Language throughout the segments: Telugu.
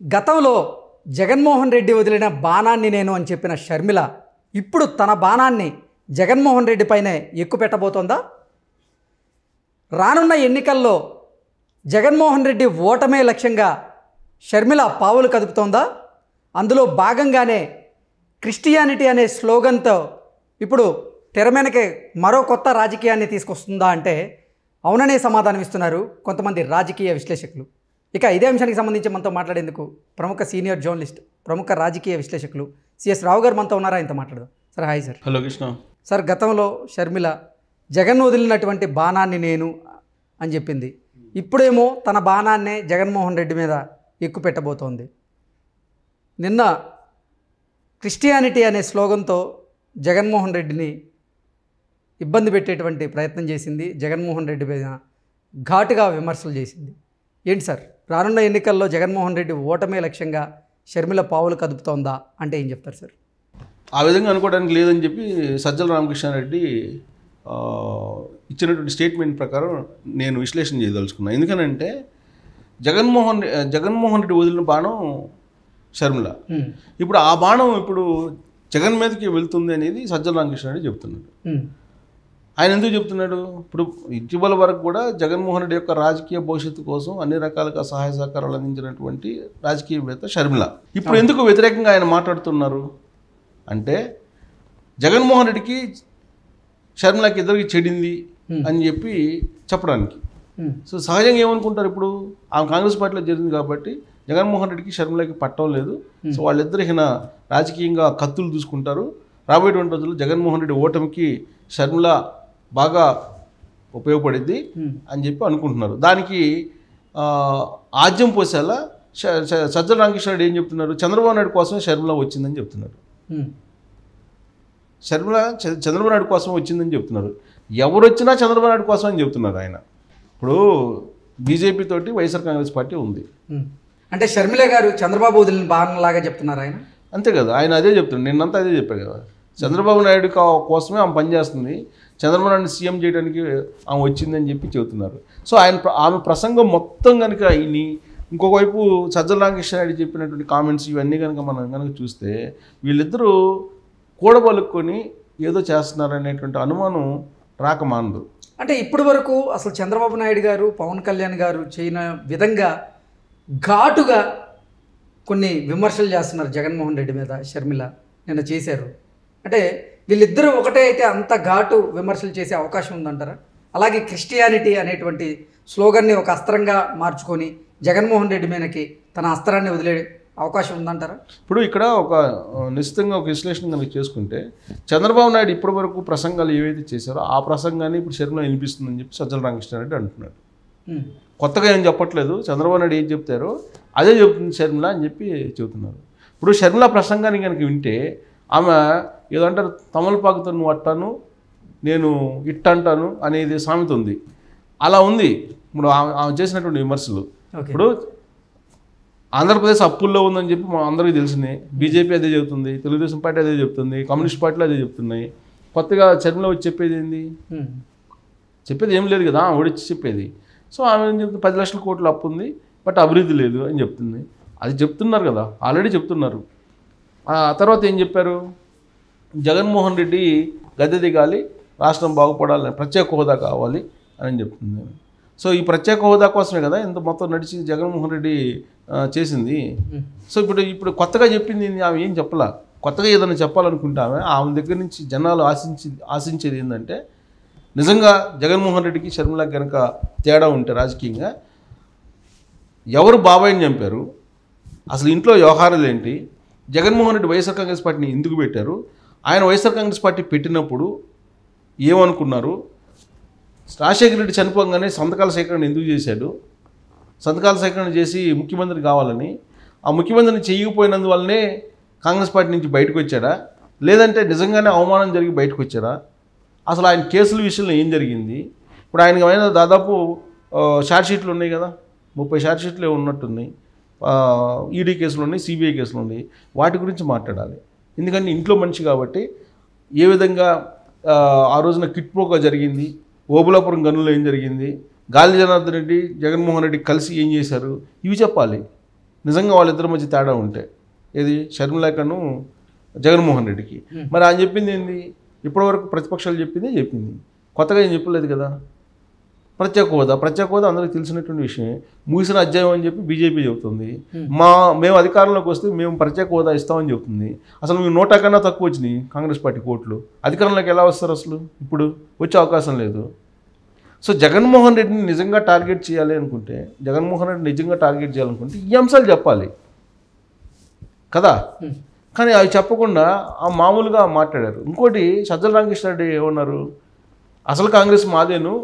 గతంలో జగన్మోహన్ రెడ్డి వదిలిన బాణాన్ని నేను అని చెప్పిన షర్మిల ఇప్పుడు తన బాణాన్ని జగన్మోహన్ రెడ్డి పైనే ఎక్కువ పెట్టబోతోందా రానున్న ఎన్నికల్లో జగన్మోహన్ రెడ్డి ఓటమే లక్ష్యంగా షర్మిల పావులు కదుపుతోందా అందులో భాగంగానే క్రిస్టియానిటీ అనే స్లోగన్తో ఇప్పుడు తెర వెనకే మరో కొత్త రాజకీయాన్ని తీసుకొస్తుందా అంటే అవుననే సమాధానం ఇస్తున్నారు కొంతమంది రాజకీయ విశ్లేషకులు ఇక ఇదే అంశానికి సంబంధించి మనతో మాట్లాడేందుకు ప్రముఖ సీనియర్ జర్నలిస్ట్ ప్రముఖ రాజకీయ విశ్లేషకులు సిఎస్ రావు గారు మనతో ఉన్నారా ఇంత మాట్లాడదాం sir hi sir hello Krishna sir గతంలో షర్మిల జగన్ వదిలినటువంటి బాణాన్ని నేను అని చెప్పింది ఇప్పుడేమో తన బాణాన్నే జగన్మోహన్ రెడ్డి మీద ఎక్కువ పెట్టబోతోంది నిన్న క్రిస్టియానిటీ అనే స్లోగన్తో జగన్మోహన్ రెడ్డిని ఇబ్బంది పెట్టేటువంటి ప్రయత్నం చేసింది జగన్మోహన్ రెడ్డి మీద ఘాటుగా విమర్శలు చేసింది ఏంటి సార్ రానున్న ఎన్నికల్లో జగన్మోహన్ రెడ్డి ఓటమే లక్ష్యంగా షర్మిల పావులు కదుపుతోందా అంటే ఏం చెప్తారు సార్ ఆ విధంగా అనుకోవడానికి లేదని చెప్పి సజ్జల రామకృష్ణారెడ్డి ఆ, ఇచ్చినటువంటి స్టేట్మెంట్ ప్రకారం నేను విశ్లేషణ చేయదలుచుకున్నాను ఎందుకనంటే జగన్మోహన్ రె- జగన్మోహన్ రెడ్డి వదిలిన బాణం షర్మిల ఉమ్, ఇప్పుడు ఆ బాణం ఇప్పుడు జగన్ మీదకి వెళ్తుంది అనేది సజ్జల రామకృష్ణారెడ్డి చెప్తున్నాడు ఉమ్, ఆయన ఎందుకు చెప్తున్నాడు ఇప్పుడు ఇటీవల వరకు కూడా జగన్మోహన్ రెడ్డి యొక్క రాజకీయ భవిష్యత్తు కోసం అన్ని రకాలుగా సహాయ సహకారాలు అందించినటువంటి రాజకీయవేత్త షర్మిల ఇప్పుడు ఎందుకు వ్యతిరేకంగా ఆయన మాట్లాడుతున్నారు అంటే జగన్మోహన్ రెడ్డికి షర్మిలకి ఇద్దరికి చెడింది అని చెప్పి చెప్పడానికి ఉమ్, సో సహజంగా ఏమనుకుంటారు ఇప్పుడు ఆమె కాంగ్రెస్ పార్టీలో జరిగింది కాబట్టి జగన్మోహన్ రెడ్డికి షర్మిలకి పట్టం లేదు సో వాళ్ళిద్దరు ఇక రాజకీయంగా కత్తులు చూసుకుంటారు రాబోయేటువంటి రోజుల్లో జగన్మోహన్ రెడ్డి ఓటమికి షర్మిల బాగా ఉపయోగపడింది ఉమ్. అని చెప్పి అనుకుంటున్నారు దానికి ఆ, ఆజ్యం పోసేలా ష- ష- సజ్జల రామకృష్ణారెడ్డి ఏం చెప్తున్నారు చంద్రబాబు నాయుడు కోసమే షర్మిల వచ్చిందని చెప్తున్నారు ఉమ్. షర్మిల చ- చంద్రబాబు నాయుడు కోసం వచ్చిందని చెప్తున్నారు ఎవరు వచ్చినా చంద్రబాబు నాయుడు కోసం అని చెప్తున్నారు ఆయన ఇప్పుడు బీజేపీ తోటి వైఎస్ఆర్ కాంగ్రెస్ పార్టీ ఉంది ఉమ్. అంటే షర్మిల గారు చంద్రబాబు వదిలిన బాణంలాగా చెప్తున్నారు ఆయన అంతే కదా ఆయన అదే చెప్తున్నాడు నిన్నంతా అదే చెప్పాడు కదా చంద్రబాబు నాయుడు కా- కోసమే ఆమె పనిచేస్తుంది చంద్రబాబు నాయుడు సీఎం చేయడానికి ఆమె వచ్చిందని చెప్పి చెబుతున్నారు సో ఆయన ప్ర- ఆమె ప్రసంగం మొత్తం కనుక ఇని ఇంకొక వైపు సజ్జల రామకృష్ణారెడ్డి చెప్పినటువంటి కామెంట్స్ ఇవన్నీ కనుక మనం కనుక చూస్తే వీళ్ళిద్దరూ కూడబలుక్కొని ఏదో చేస్తున్నారు అనేటువంటి అనుమానం రాక మానదు అంటే ఇప్పటి వరకు అసలు చంద్రబాబు నాయుడు గారు పవన్ కళ్యాణ్ గారు చేయన విధంగా ఘాటుగా కొన్ని విమర్శలు చేస్తున్నారు జగన్మోహన్ రెడ్డి మీద షర్మిల నిన్న చేశారు అంటే వీళ్ళిద్దరూ ఒకటే అయితే అంత ఘాటు విమర్శలు చేసే అవకాశం ఉందంటారా అలాగే క్రిస్టియానిటీ అనేటువంటి స్లోగన్ని ఒక అస్త్రంగా మార్చుకొని జగన్మోహన్ రెడ్డి మీదకి తన అస్త్రాన్ని వదిలే అవకాశం ఉందంటారా ఇప్పుడు ఇక్కడ ఒక ఆ, నిశ్చితంగా ఒక విశ్లేషణ కనుక చేసుకుంటే చంద్రబాబు నాయుడు ఇప్పటి వరకు ప్రసంగాలు ఏవైతే చేశారో ఆ ప్రసంగాన్ని ఇప్పుడు శర్మ వినిపిస్తుందని చెప్పి సజ్జల రామకృష్ణారెడ్డి అంటున్నాడు ఉమ్. కొత్తగా ఏం చెప్పట్లేదు చంద్రబాబు నాయుడు ఏం చెప్తారో అదే చెప్తుంది షర్మిల అని చెప్పి చెబుతున్నారు ఇప్పుడు షర్మిల ప్రసంగాన్ని కనుక వింటే ఆమె ఏదో అంటారు తమలపాకుతో నువ్వు అట్టాను నేను ఇట్ట అంటాను అనేది సామెత ఉంది అలా ఉంది ఇప్పుడు ఆమె ఆమె చేసినటువంటి విమర్శలు ఓకే ఇప్పుడు ఆంధ్రప్రదేశ్ అప్పుల్లో ఉందని చెప్పి మా అందరికీ తెలిసింది బీజేపీ అదే చెబుతుంది తెలుగుదేశం పార్టీ అదే చెప్తుంది కమ్యూనిస్ట్ పార్టీలు అదే చెప్తున్నాయి కొత్తగా చర్మలో వచ్చి చెప్పేది ఏంది ఉమ్. చెప్పేది ఏం లేదు కదా ఆమె ఓడిచ్చి చెప్పేది సో ఆమె ఏం చెప్తుంది పది లక్షల కోట్ల అప్పు ఉంది బట్ అభివృద్ధి లేదు అని చెప్తుంది అది చెప్తున్నారు కదా ఆల్రెడీ చెప్తున్నారు ఆ తర్వాత ఏం చెప్పారు జగన్మోహన్ రెడ్డి గద్దె దిగాలి రాష్ట్రం బాగుపడాలని ప్రత్యేక హోదా కావాలి అని చెప్తుంది సో ఈ ప్రత్యేక హోదా కోసమే కదా ఇంత మొత్తం నడిచి జగన్మోహన్ రెడ్డి ఆ, చేసింది ఉమ్. సో ఇప్పుడు ఇప్పుడు కొత్తగా చెప్పింది ఏంది? ఆమె ఏం చెప్పలా కొత్తగా ఏదైనా చెప్పాలనుకుంటే ఆమె ఆమె దగ్గర నుంచి జనాలు ఆశించి ఆశించేది ఏంటంటే నిజంగా జగన్మోహన్ రెడ్డికి షర్మిలకు కనుక తేడా ఉంటే రాజకీయంగా ఎవరు బాబాయిని చంపారు అసలు ఇంట్లో వ్యవహారాలు ఏంటి జగన్మోహన్ రెడ్డి వైఎస్ఆర్ కాంగ్రెస్ పార్టీని ఎందుకు పెట్టారు ఆయన వైఎస్ఆర్ కాంగ్రెస్ పార్టీ పెట్టినప్పుడు ఏమనుకున్నారు రాజశేఖర రెడ్డి చనిపోగానే సంతకాల సేకరణ ఎందుకు చేశాడు సంతకాల సేకరణ చేసి ముఖ్యమంత్రి కావాలని ఆ ముఖ్యమంత్రిని చేయకపోయినందువల్లనే కాంగ్రెస్ పార్టీ నుంచి బయటకు వచ్చాడా లేదంటే నిజంగానే అవమానం జరిగి బయటకు వచ్చాడా అసలు ఆయన కేసుల విషయంలో ఏం జరిగింది ఇప్పుడు ఆయనకి అయిన దాదాపు షార్ట్ షీట్లు ఉన్నాయి కదా ముప్పై షార్ట్ షీట్లు ఏమో ఉన్నట్టున్నాయి ఈడీ కేసులు ఉన్నాయి సిబిఐ కేసులు ఉన్నాయి వాటి గురించి మాట్లాడాలి ఎందుకంటే ఇంట్లో మనిషి కాబట్టి ఏ విధంగా ఆ, ఆ రోజున కిట్పోగా జరిగింది ఓబులాపురం గనుల్లో ఏం జరిగింది గాలి జనార్దన్ రెడ్డి జగన్మోహన్ రెడ్డి కలిసి ఏం చేశారు ఇవి చెప్పాలి నిజంగా వాళ్ళిద్దరి మధ్య తేడా ఉంటే ఏది షర్మిలాకను జగన్మోహన్ రెడ్డికి మరి ఆయన చెప్పింది ఏంది ఇప్పటివరకు ప్రతిపక్షాలు చెప్పింది చెప్పింది కొత్తగా ఏం చెప్పలేదు కదా ప్రత్యేక హోదా ప్రత్యేక హోదా అందరికీ తెలిసినటువంటి విషయమే ముగిసిన అధ్యాయం అని చెప్పి బీజేపీ చెబుతుంది మా మేము అధికారంలోకి వస్తే మేము ప్రత్యేక హోదా ఇస్తామని చెబుతుంది అసలు మేము నోటా కన్నా తక్కువ వచ్చినాయి కాంగ్రెస్ పార్టీ కోట్లు అధికారంలోకి ఎలా వస్తారు అసలు ఇప్పుడు వచ్చే అవకాశం లేదు సో జగన్మోహన్ రెడ్డిని నిజంగా టార్గెట్ చేయాలి అనుకుంటే జగన్మోహన్ రెడ్డి నిజంగా టార్గెట్ చేయాలనుకుంటే ఈ అంశాలు చెప్పాలి కదా కానీ అవి చెప్పకుండా ఆ మామూలుగా మాట్లాడారు ఇంకోటి సజ్జల రామకృష్ణ రెడ్డి ఏమన్నారు అసలు కాంగ్రెస్ మాదేను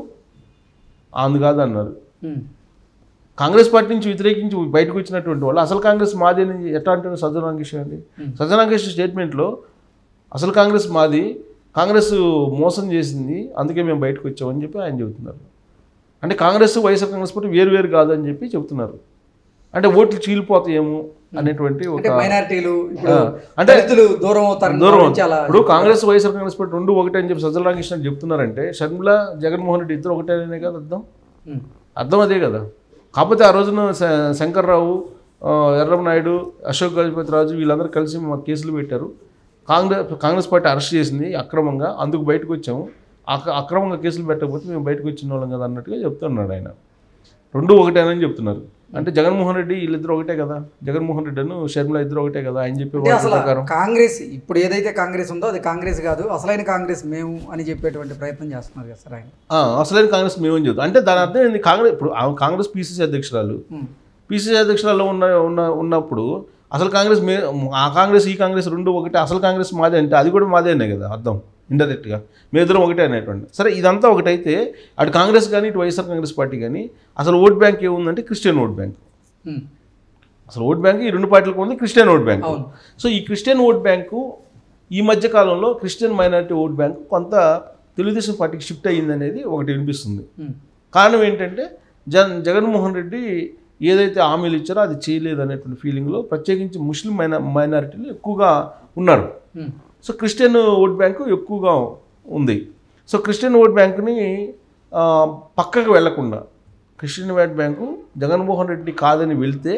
అందు కాదు అన్నారు ఉమ్. కాంగ్రెస్ పార్టీ నుంచి వ్యతిరేకించి బయటకు వచ్చినటువంటి వాళ్ళు అసలు కాంగ్రెస్ మాది అని ఎట్లా అంటారు సజ్జల రామకృష్ణ అండి సజ్జల రామకృష్ణ స్టేట్మెంట్లో అసలు కాంగ్రెస్ మాది కాంగ్రెస్ మోసం చేసింది అందుకే మేము బయటకు వచ్చామని చెప్పి ఆయన చెబుతున్నారు అంటే కాంగ్రెస్ వైఎస్ఆర్ కాంగ్రెస్ పార్టీ వేరు వేరు కాదని చెప్పి చెబుతున్నారు అంటే ఓట్లు చీలిపోతాయేమో అనేటువంటి ఒక అంటే మైనారిటీలు ఇప్పుడు ఆ, అంటే దళితులు దూరం అవుతారు దూరం నుంచి అలా ఇప్పుడు కాంగ్రెస్ వైఎస్ఆర్ కాంగ్రెస్ పార్టీ రెండు ఒకటే అని చెప్పి సజ్జల రామకృష్ణ చెప్తున్నారంటే షర్మిల జగన్మోహన్ రెడ్డి ఇద్దరు ఒకటే అనే కదా అర్థం ఉమ్. అర్థం అదే కదా కాకపోతే ఆ రోజున శ- శంకర్రావు ఆ, ఎర్రమనాయుడు అశోక్ గజపతి రాజు వీళ్ళందరూ కలిసి మా కేసులు పెట్టారు కాంగ్రెస్ కాంగ్రెస్ పార్టీ అరెస్ట్ చేసింది అక్రమంగా అందుకు బయటకు వచ్చాము అక- అక్రమంగా కేసులు పెట్టకపోతే మేము బయటకు వచ్చిన వాళ్ళం కదా అన్నట్టుగా చెప్తున్నాడు ఆయన రెండు ఒకటేనని చెప్తున్నారు అంటే జగన్మోహన్ రెడ్డి వీళ్ళిద్దరు ఒకటే కదా జగన్మోహన్ రెడ్డి అను షర్మిల ఇద్దరు ఒకటే కదా ఆయన చెప్పే అంటే వాటి అసలు ప్రకారం కాంగ్రెస్ ఇప్పుడు ఏదైతే కాంగ్రెస్ ఉందో అది కాంగ్రెస్ కాదు అసలైన కాంగ్రెస్ మేము అని చెప్పేటువంటి ప్రయత్నం చేస్తున్నారు కదా సార్ ఆయన ఆ, అసలైన కాంగ్రెస్ మేమని చెబుతాం అంటే దాని అర్థం ఏంది కాంగ్రెస్ ఇప్పుడు ఆ కాంగ్రెస్ పీసీసీ అధ్యక్షురాలు ఉమ్. పీసీసీ అధ్యక్షురాలు ఉన్న ఉన్న ఉన్నప్పుడు అసలు కాంగ్రెస్ మే ఆ కాంగ్రెస్ ఈ కాంగ్రెస్ రెండు ఒకటే అసలు కాంగ్రెస్ మాదే అంటే అది కూడా మాదేనే కదా అర్థం ఇండైరెక్ట్గా మీ ఇద్దరం ఒకటే అనేటువంటి సరే ఇదంతా ఒకటైతే అటు కాంగ్రెస్ కానీ ఇటు వైఎస్ఆర్ కాంగ్రెస్ పార్టీ కానీ అసలు ఓట్ బ్యాంక్ ఏముందంటే క్రిస్టియన్ ఓట్ బ్యాంక్ ఉమ్. అసలు ఓట్ బ్యాంక్ ఈ రెండు పార్టీలకు ఉంది క్రిస్టియన్ ఓట్ బ్యాంక్ అవును. సో ఈ క్రిస్టియన్ ఓట్ బ్యాంకు ఈ మధ్య కాలంలో క్రిస్టియన్ మైనారిటీ ఓట్ బ్యాంక్ కొంత తెలుగుదేశం పార్టీకి షిఫ్ట్ అయ్యిందనేది ఒకటి వినిపిస్తుంది ఉమ్. కారణం ఏంటంటే జగన్ జగన్మోహన్ రెడ్డి ఏదైతే హామీలు ఇచ్చారో అది చేయలేదు అనేటువంటి ఫీలింగ్లో ప్రత్యేకించి ముస్లిం మైనా మైనారిటీలు ఎక్కువగా ఉన్నారు um. So Christian vote bank ఎక్కువగా ఉంది సో క్రిస్టియన్ ఓట్ బ్యాంకుని ఆ, పక్కకు వెళ్లకుండా Christian vote bank Jaganmohan Reddy కాదని వెళ్తే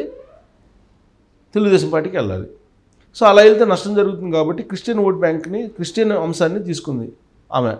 తెలుగుదేశం పార్టీకి వెళ్ళాలి సో అలా వెళ్తే నష్టం జరుగుతుంది కాబట్టి క్రిస్టియన్ ఓట్ బ్యాంక్ని క్రిస్టియన్ అంశాన్ని తీసుకుంది ఆమె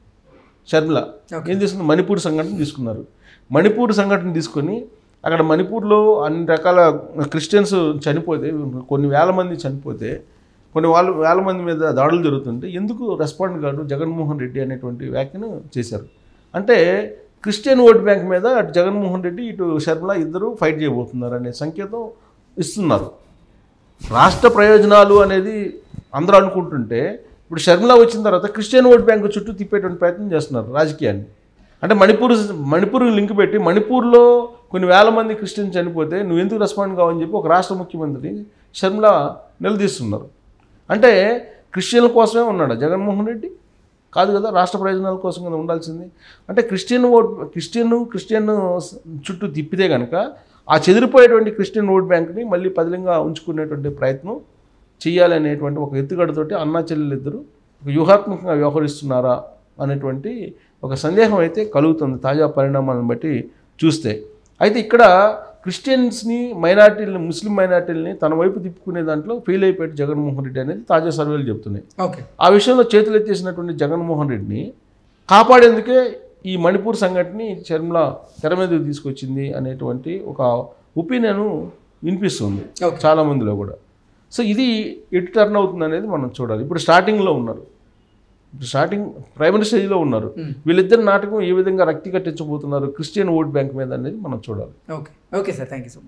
షర్మిల Okay. ఏం తీసుకుంది మణిపూర్ సంఘటన తీసుకున్నారు మణిపూర్ సంఘటన తీసుకొని అక్కడ మణిపూర్లో అన్ని రకాల క్రిస్టియన్స్ చనిపోతే కొన్ని వేల మంది చనిపోతే కొన్ని వాళ్ళు వేల మంది మీద దాడులు జరుగుతుంటే ఎందుకు రెస్పాండ్ కాదు జగన్మోహన్ రెడ్డి అనేటువంటి వ్యాఖ్యను చేశారు అంటే క్రిస్టియన్ ఓట్ బ్యాంక్ మీద అటు జగన్మోహన్ రెడ్డి ఇటు షర్మిల ఇద్దరు ఫైట్ చేయబోతున్నారు అనే సంకేతం ఇస్తున్నారు రాష్ట్ర ప్రయోజనాలు అనేది అందరూ అనుకుంటుంటే ఇప్పుడు షర్మిల వచ్చిన తర్వాత క్రిస్టియన్ ఓట్ బ్యాంక్ చుట్టూ తిప్పేటువంటి ప్రయత్నం చేస్తున్నారు రాజకీయాన్ని అంటే మణిపూర్ మణిపూర్ లింక్ పెట్టి మణిపూర్లో కొన్ని వేల మంది క్రిస్టియన్ చనిపోతే నువ్వు ఎందుకు రెస్పాండ్ కావని చెప్పి ఒక రాష్ట్ర ముఖ్యమంత్రి షర్మిల నిలదీస్తున్నారు అంటే క్రిస్టియన్ల కోసమే ఉన్నాడు జగన్మోహన్ రెడ్డి కాదు కదా రాష్ట్ర ప్రయోజనాల కోసం కదా ఉండాల్సింది అంటే క్రిస్టియన్ ఓట్ క్రిస్టియన్ క్రిస్టియన్ చుట్టూ తిప్పితే కనుక ఆ చెదిరిపోయేటువంటి క్రిస్టియన్ ఓట్ బ్యాంక్ని మళ్ళీ పదిలంగా ఉంచుకునేటువంటి ప్రయత్నం చేయాలనేటువంటి ఒక ఎత్తుగడతోటి అన్నా చెల్లెలు ఇద్దరు ఒక వ్యూహాత్మకంగా వ్యవహరిస్తున్నారా అనేటువంటి ఒక సందేహం అయితే కలుగుతుంది తాజా పరిణామాలను బట్టి చూస్తే అయితే ఇక్కడ క్రిస్టియన్స్ని మైనార్టీలని ముస్లిం మైనార్టీలని తన వైపు తిప్పుకునే దాంట్లో ఫెయిల్ అయిపోయాడు జగన్మోహన్ రెడ్డి అనేది తాజా సర్వేలు చెప్తున్నాయి ఓకే ఆ విషయంలో చేతులు ఎత్తేసినటువంటి జగన్మోహన్ రెడ్డిని కాపాడేందుకే ఈ మణిపూర్ సంఘటనని షర్మిల తెర మీదకి తీసుకొచ్చింది అనేటువంటి ఒక ఒపీనియన్ వినిపిస్తుంది Okay. చాలా మందిలో కూడా సో ఇది ఎటు టర్న్ అవుతుంది అనేది మనం చూడాలి ఇప్పుడు స్టార్టింగ్లో ఉన్నారు ఇప్పుడు స్టార్టింగ్ ప్రైమరీ స్టేజ్లో ఉన్నారు Hmm. వీళ్ళిద్దరు నాటకం ఏ విధంగా రక్తి కట్టించబోతున్నారు క్రిస్టియన్ ఓట్ బ్యాంక్ మీద అనేది మనం చూడాలి okay okay sir thank you so much